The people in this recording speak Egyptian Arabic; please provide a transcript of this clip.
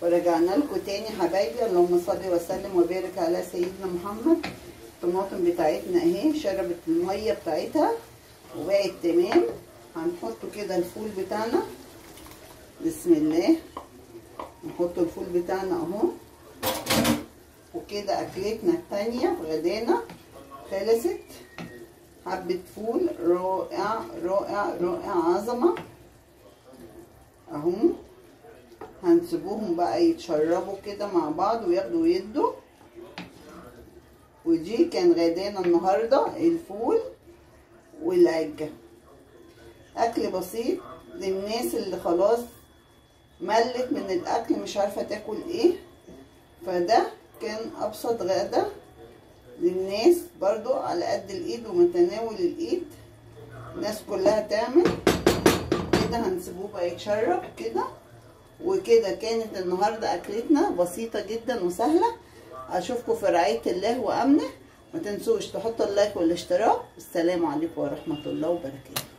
ورجعنا لكم تاني حبايبي اللهم صل وسلم وبارك على سيدنا محمد الطماطم بتاعتنا اهي شربت الميه بتاعتها وبقت تمام هنحط كده الفول بتاعنا بسم الله نحط الفول بتاعنا اهو وكده اكلتنا التانية في غدانا خلصت حبة فول رائع رائع رائع عظمة اهو هنسيبوهم بقى يتشربوا كده مع بعض وياخدوا ويدوا ودي كان غدانا النهارده الفول والعجة اكل بسيط للناس اللي خلاص ملت من الاكل مش عارفه تاكل ايه فده كان ابسط غدا للناس برضو على قد الايد ومتناول الايد الناس كلها تعمل كده هنسيبوه بقى يتشرب كده وكده كانت النهارده اكلتنا بسيطه جدا وسهله اشوفكم في رعايه الله وامنه ما تنسوش تحطوا اللايك والاشتراك السلام عليكم ورحمه الله وبركاته